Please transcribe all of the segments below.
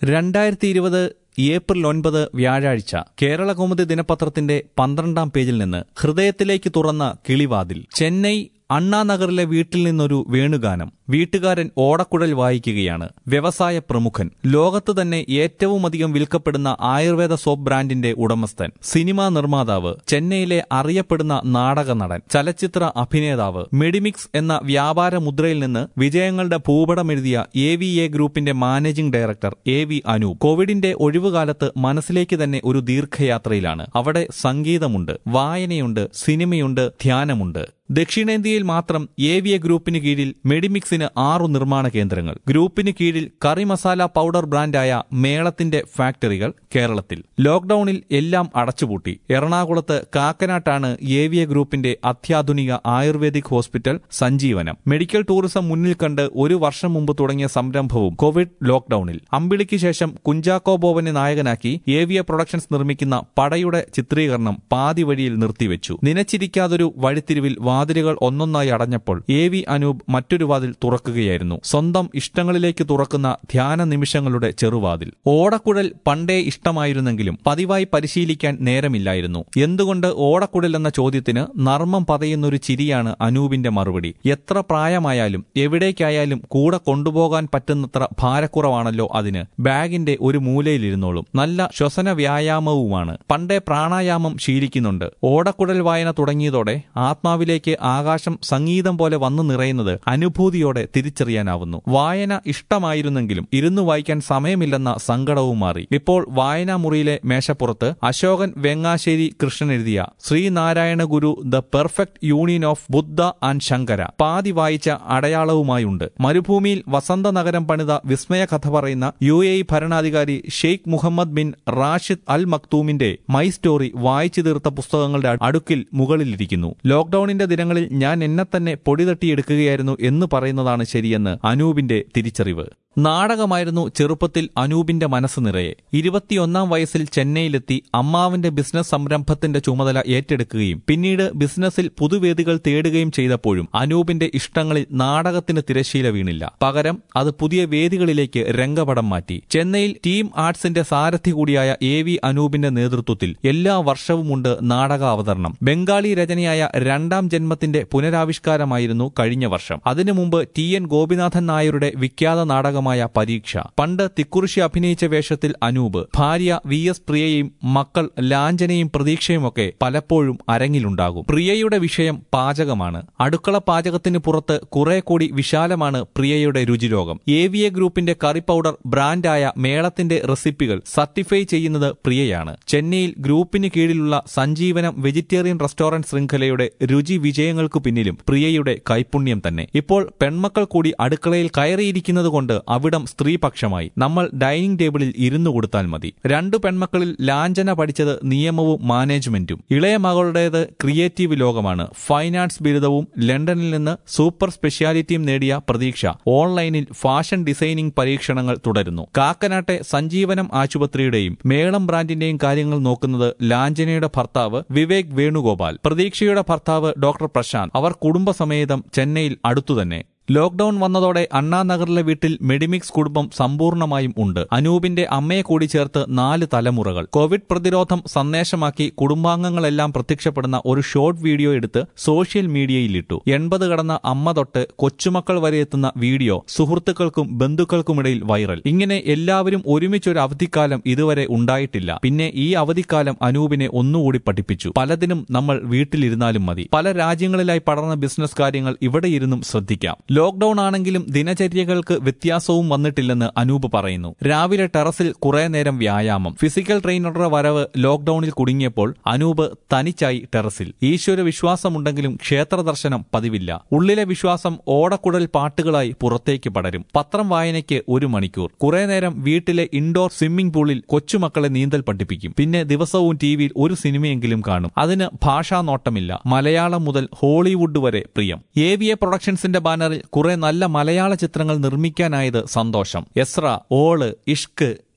രണ്ടായിരത്തി ഇരുപത് ഏപ്രിൽ ഒൻപത് വ്യാഴാഴ്ച കേരളകൗമുദി ദിനപത്രത്തിന്റെ പന്ത്രണ്ടാം പേജിൽ നിന്ന് ഹൃദയത്തിലേക്ക് തുറന്ന കിളിവാതിൽ ചെന്നൈ അണ്ണാനഗറിലെ വീട്ടിൽ നിന്നൊരു വേണുഗാനം വീട്ടുകാരൻ ഓടക്കുഴൽ വായിക്കുകയാണ് വ്യവസായ പ്രമുഖൻ ലോകത്ത് തന്നെ ഏറ്റവുമധികം വിൽക്കപ്പെടുന്ന ആയുർവേദ സോപ്പ് ബ്രാൻഡിന്റെ ഉടമസ്ഥൻ സിനിമാ നിർമ്മാതാവ് ചെന്നൈയിലെ അറിയപ്പെടുന്ന നാടക നടൻ ചലച്ചിത്ര അഭിനേതാവ് മെഡിമിക്സ് എന്ന വ്യാപാര മുദ്രയിൽ നിന്ന് വിജയങ്ങളുടെ ഭൂപടമെഴുതിയ എ വി എ ഗ്രൂപ്പിന്റെ managing director A V Anoop കോവിഡിന്റെ ഒഴിവുകാലത്ത് മനസ്സിലേക്ക് തന്നെ ഒരു ദീർഘയാത്രയിലാണ് അവിടെ സംഗീതമുണ്ട് വായനയുണ്ട് സിനിമയുണ്ട് ധ്യാനമുണ്ട് ദക്ഷിണേന്ത്യയിൽ മാത്രം എ വി എ ഗ്രൂപ്പിന് കീഴിൽ മെഡിമിക്സിന് ആറു നിർമ്മാണ കേന്ദ്രങ്ങൾ ഗ്രൂപ്പിന് കീഴിൽ കറി മസാല പൗഡർ ബ്രാൻഡായ മേളത്തിന്റെ ഫാക്ടറികൾ കേരളത്തിൽ ലോക്ഡൌണിൽ എല്ലാം അടച്ചുപൂട്ടി എറണാകുളത്ത് കാക്കനാട്ടാണ് എ വി എ ഗ്രൂപ്പിന്റെ അത്യാധുനിക ayurvedic hospital Sanjeevanam medical tourism മുന്നിൽ കണ്ട് ഒരു വർഷം മുമ്പ് തുടങ്ങിയ സംരംഭവും കോവിഡ് ലോക്ഡൌണിൽ അമ്പിളിക്ക് ശേഷം കുഞ്ചാക്കോ ബോബനെ നായകനാക്കി എ വി എ പ്രൊഡക്ഷൻസ് നിർമ്മിക്കുന്ന പടയുടെ ചിത്രീകരണം പാതി വഴിയിൽ നിർത്തിവെച്ചു നിനച്ചിരിക്കാതൊരു വഴിത്തിരിവിൽ വാതിലുകൾ ഒന്നൊന്നായി അടഞ്ഞപ്പോൾ എ വി അനൂപ് മറ്റൊരു വാതിൽ തുറക്കുകയായിരുന്നു സ്വന്തം ഇഷ്ടങ്ങളിലേക്ക് തുറക്കുന്ന ധ്യാന നിമിഷങ്ങളുടെ ചെറുവാതിൽ ഓടക്കുഴൽ പണ്ടേ ഇഷ്ടമായിരുന്നെങ്കിലും പതിവായി പരിശീലിക്കാൻ നേരമില്ലായിരുന്നു എന്തുകൊണ്ട് ഓടക്കുഴൽ എന്ന ചോദ്യത്തിന് നർമ്മം പതയുന്നൊരു ചിരിയാണ് അനൂപിന്റെ മറുപടി എത്ര പ്രായമായാലും എവിടേക്കായാലും കൂടെ കൊണ്ടുപോകാൻ പറ്റുന്നത്ര ഭാരക്കുറവാണല്ലോ അതിന് ബാഗിന്റെ ഒരു മൂലയിലിരുന്നോളും നല്ല ശ്വസന വ്യായാമവുമാണ് പണ്ടേ പ്രാണായാമം ശീലിക്കുന്നുണ്ട് ഓടക്കുഴൽ വായന തുടങ്ങിയതോടെ ആത്മാവിലേക്ക് ആകാശം സംഗീതം പോലെ വന്നു നിറയുന്നത് അനുഭൂതിയോടെ തിരിച്ചറിയാനാവുന്നു വായന ഇഷ്ടമായിരുന്നെങ്കിലും ഇരുന്നു വായിക്കാൻ സമയമില്ലെന്ന സങ്കടവും മാറി ഇപ്പോൾ വായനാ മുറിയിലെ മേശപ്പുറത്ത് അശോകൻ വെങ്ങാശ്ശേരി കൃഷ്ണൻ എഴുതിയ Sree Narayana Guru the perfect union of Buddha and Shankara പാതി വായിച്ച അടയാളവുമായുണ്ട് മരുഭൂമിയിൽ വസന്ത നഗരം പണിത വിസ്മയ കഥ പറയുന്ന യു എ ഭരണാധികാരി Sheikh Mohammed bin Rashid Al മക്തൂമിന്റെ മൈ സ്റ്റോറി വായിച്ചു തീർത്ത പുസ്തകങ്ങളുടെ അടുക്കിൽ മുകളിലിരിക്കുന്നു ലോക്ഡൌണിന്റെ ദിനങ്ങളിൽ ഞാൻ എന്നെ തന്നെ പൊടി തട്ടിയെടുക്കുകയായിരുന്നു എന്ന് പറയുന്നതാണ് ശരിയെന്ന് അനൂപിന്റെ തിരിച്ചറിവ് നാടകമായിരുന്നു ചെറുപ്പത്തിൽ അനൂപിന്റെ മനസ്സ് നിറയെ ഇരുപത്തിയൊന്നാം വയസ്സിൽ ചെന്നൈയിലെത്തി അമ്മാവിന്റെ ബിസിനസ് സംരംഭത്തിന്റെ ചുമതല ഏറ്റെടുക്കുകയും പിന്നീട് ബിസിനസ്സിൽ പുതുവേദികൾ തേടുകയും ചെയ്തപ്പോഴും അനൂപിന്റെ ഇഷ്ടങ്ങളിൽ നാടകത്തിന് തിരശീല വീണില്ല പകരം അത് പുതിയ വേദികളിലേക്ക് രംഗപടം മാറ്റി ചെന്നൈയിൽ ടീം ആർട്സിന്റെ സാരഥി കൂടിയായ എ വി അനൂപിന്റെ നേതൃത്വത്തിൽ എല്ലാ വർഷവുമുണ്ട് നാടക അവതരണം ബംഗാളി രചനയായ രണ്ടാം ജന്മത്തിന്റെ പുനരാവിഷ്കാരമായിരുന്നു കഴിഞ്ഞ വർഷം അതിനു മുമ്പ് ടി എൻ ഗോപിനാഥൻ നായരുടെ വിഖ്യാത നാടകമായ പരീക്ഷ പണ്ട് തിക്കുറിശി അഭിനയിച്ച വേഷത്തിൽ അനൂപ് ഭാര്യ വി എസ് പ്രിയയും മക്കൾ ലാഞ്ചനയും പ്രതീക്ഷയുമൊക്കെ പലപ്പോഴും അരങ്ങിലുണ്ടാകും പ്രിയയുടെ വിഷയം പാചകമാണ് അടുക്കള പാചകത്തിന് പുറത്ത് കുറെ കൂടി വിശാലമാണ് പ്രിയയുടെ രുചിരോഗം എ വി എ ഗ്രൂപ്പിന്റെ കറി പൗഡർ ബ്രാൻഡായ മേളത്തിന്റെ റെസിപ്പികൾ സർട്ടിഫൈ ചെയ്യുന്നത് പ്രിയയാണ് ചെന്നൈയിൽ ഗ്രൂപ്പിന് കീഴിലുള്ള സഞ്ജീവനം വെജിറ്റേറിയൻ റെസ്റ്റോറന്റ് ശൃംഖലയുടെ രുചി വിജയങ്ങൾക്കു പിന്നിലും പ്രിയയുടെ കൈപുണ്യം തന്നെ ഇപ്പോൾ പെൺമക്കൾ കൂടി അടുക്കളയിൽ കയറിയിരിക്കുന്നതുകൊണ്ട് അവിടം സ്ത്രീപക്ഷമായി നമ്മൾ ഡൈനിങ് ടേബിളിൽ ഇരുന്നു കൊടുത്താൽ മതി രണ്ടു പെൺമക്കളിൽ ലാഞ്ചന പഠിച്ചത് നിയമവും മാനേജ്മെന്റും ഇളയ മകളുടേത് ക്രിയേറ്റീവ് ലോകമാണ് ഫൈൻ ആർട്സ് ബിരുദവും ലണ്ടനിൽ നിന്ന് സൂപ്പർ സ്പെഷ്യാലിറ്റിയും നേടിയ പ്രതീക്ഷ ഓൺലൈനിൽ ഫാഷൻ ഡിസൈനിംഗ് പരീക്ഷണങ്ങൾ തുടരുന്നു കാക്കനാട്ടെ സഞ്ജീവനം ആശുപത്രിയുടെയും മേളം ബ്രാൻഡിന്റെയും കാര്യങ്ങൾ നോക്കുന്നത് ലാഞ്ചനയുടെ ഭർത്താവ് വിവേക് വേണുഗോപാൽ പ്രതീക്ഷയുടെ ഭർത്താവ് ഡോക്ടർ പ്രശാന്ത് അവർ കുടുംബസമേതം ചെന്നൈയിൽ അടുത്തുതന്നെ ലോക്ഡൌൺ വന്നതോടെ അണ്ണാനഗറിലെ വീട്ടിൽ മെഡിമിക്സ് കുടുംബം സമ്പൂർണ്ണമായും ഉണ്ട് അനൂപിന്റെ അമ്മയെ കൂടി ചേർത്ത് നാല് തലമുറകൾ കോവിഡ് പ്രതിരോധം സന്ദേശമാക്കി കുടുംബാംഗങ്ങളെല്ലാം പ്രത്യക്ഷപ്പെടുന്ന ഒരു ഷോർട്ട് വീഡിയോ എടുത്ത് സോഷ്യൽ മീഡിയയിലിട്ടു എൺപത് കടന്ന അമ്മ തൊട്ട് കൊച്ചുമക്കൾ വരെ എത്തുന്ന വീഡിയോ സുഹൃത്തുക്കൾക്കും ബന്ധുക്കൾക്കുമിടയിൽ വൈറൽ ഇങ്ങനെ എല്ലാവരും ഒരുമിച്ചൊരു അവധിക്കാലം ഇതുവരെ ഉണ്ടായിട്ടില്ല പിന്നെ ഈ അവധിക്കാലം അനൂപിനെ ഒന്നുകൂടി പഠിപ്പിച്ചു പലതിനും നമ്മൾ വീട്ടിലിരുന്നാലും മതി പല രാജ്യങ്ങളിലായി പടർന്ന ബിസിനസ് കാര്യങ്ങൾ ഇവിടെ ഇരുന്നും ശ്രദ്ധിക്കാം ലോക്ഡൌൺ ആണെങ്കിലും ദിനചര്യകൾക്ക് വ്യത്യാസവും വന്നിട്ടില്ലെന്ന് അനൂപ് പറയുന്നു രാവിലെ ടെറസിൽ കുറെ നേരം വ്യായാമം ഫിസിക്കൽ ട്രെയിനറുടെ വരവ് ലോക്ഡൌണിൽ കുടുങ്ങിയപ്പോൾ അനൂപ് തനിച്ചായി ടെറസിൽ ഈശ്വര വിശ്വാസമുണ്ടെങ്കിലും ക്ഷേത്ര ദർശനം പതിവില്ല ഉള്ളിലെ വിശ്വാസം ഓടക്കുഴൽ പാട്ടുകളായി പുറത്തേക്ക് പടരും പത്രം വായനയ്ക്ക് ഒരു മണിക്കൂർ കുറെ നേരം വീട്ടിലെ ഇൻഡോർ സ്വിമ്മിംഗ് പൂളിൽ കൊച്ചുമക്കളെ നീന്തൽ പഠിപ്പിക്കും പിന്നെ ദിവസവും ടിവിയിൽ ഒരു സിനിമയെങ്കിലും കാണും അതിന് ഭാഷാ നോട്ടമില്ല മലയാളം മുതൽ ഹോളിവുഡ് വരെ പ്രിയം എ വി എ പ്രൊഡക്ഷൻസിന്റെ ബാനറിൽ കുറെ നല്ല മലയാള ചിത്രങ്ങൾ നിർമ്മിക്കാനായത് സന്തോഷം എസ്ര ഓള് ഇഷ്ക്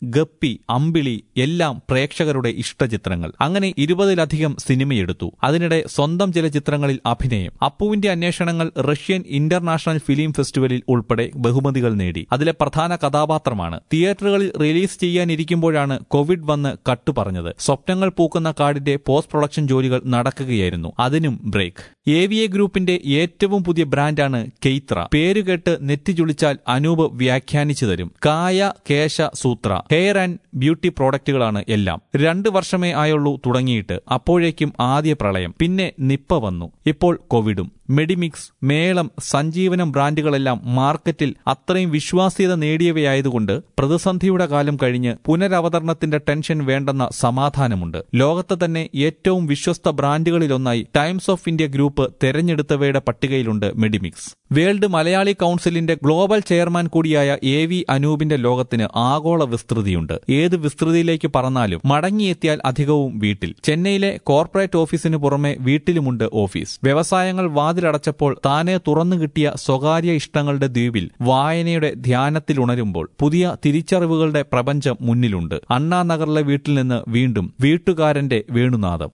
ഗപ്പി അമ്പിളി എല്ലാം പ്രേക്ഷകരുടെ ഇഷ്ടചിത്രങ്ങൾ അങ്ങനെ ഇരുപതിലധികം സിനിമയെടുത്തു അതിനിടെ സ്വന്തം ചില ചിത്രങ്ങളിൽ അഭിനയം അപ്പുവിന്റെ അന്വേഷണങ്ങൾ റഷ്യൻ ഇന്റർനാഷണൽ ഫിലിം ഫെസ്റ്റിവലിൽ ഉൾപ്പെടെ ബഹുമതികൾ നേടി അതിലെ പ്രധാന കഥാപാത്രമാണ് തിയേറ്ററുകളിൽ റിലീസ് ചെയ്യാനിരിക്കുമ്പോഴാണ് കോവിഡ് വന്ന് കട്ടു പറഞ്ഞത് സ്വപ്നങ്ങൾ പൂക്കുന്ന കാടിന്റെ പോസ്റ്റ് പ്രൊഡക്ഷൻ ജോലികൾ നടക്കുകയായിരുന്നു അതിനും ബ്രേക്ക് എ വി എ ഗ്രൂപ്പിന്റെ ഏറ്റവും പുതിയ ബ്രാൻഡാണ് കെയ്ത്ര പേരുകേട്ട് നെറ്റി ചുളിച്ചാൽ അനൂപ് വ്യാഖ്യാനിച്ചു തരും Kaya Kesha Sutra hair and beauty പ്രോഡക്റ്റുകളാണ് എല്ലാം രണ്ട് വർഷമേ ആയുള്ളൂ തുടങ്ങിയിട്ട് അപ്പോഴേക്കും ആദ്യ പ്രളയം പിന്നെ നിപ്പ വന്നു ഇപ്പോൾ കോവിഡും മെഡിമിക്സ് മേളം സഞ്ജീവനം ബ്രാൻഡുകളെല്ലാം മാർക്കറ്റിൽ അത്രയും വിശ്വാസ്യത നേടിയവയായതുകൊണ്ട് പ്രതിസന്ധിയുടെ കാലം കഴിഞ്ഞ് പുനരവതരണത്തിന്റെ ടെൻഷൻ വേണ്ടെന്ന സമാധാനമുണ്ട് ലോകത്ത് തന്നെ ഏറ്റവും വിശ്വസ്ത ബ്രാൻഡുകളിലൊന്നായി ടൈംസ് ഓഫ് ഇന്ത്യ ഗ്രൂപ്പ് തെരഞ്ഞെടുത്തവയുടെ പട്ടികയിലുണ്ട് മെഡിമിക്സ് വേൾഡ് മലയാളി കൌൺസിലിന്റെ ഗ്ലോബൽ ചെയർമാൻ കൂടിയായ എ വി അനൂപിന്റെ ലോകത്തിന് ആഗോള വിസ്തൃതിയുണ്ട് ഏത് വിസ്തൃതിയിലേക്ക് പറന്നാലും മടങ്ങിയെത്തിയാൽ അധികവും വീട്ടിൽ ചെന്നൈയിലെ കോർപ്പറേറ്റ് ഓഫീസിന് പുറമെ വീട്ടിലുമുണ്ട് ഓഫീസ് വ്യവസായങ്ങൾ വാതിലടച്ചപ്പോൾ താനെ തുറന്നു കിട്ടിയ സ്വകാര്യ ഇഷ്ടങ്ങളുടെ ദ്വീപിൽ വായനയുടെ ധ്യാനത്തിലുണരുമ്പോൾ പുതിയ തിരിച്ചറിവുകളുടെ പ്രപഞ്ചം മുന്നിലുണ്ട് അണ്ണാനഗറിലെ വീട്ടിൽ നിന്ന് വീണ്ടും വീട്ടുകാരന്റെ വേണുനാദം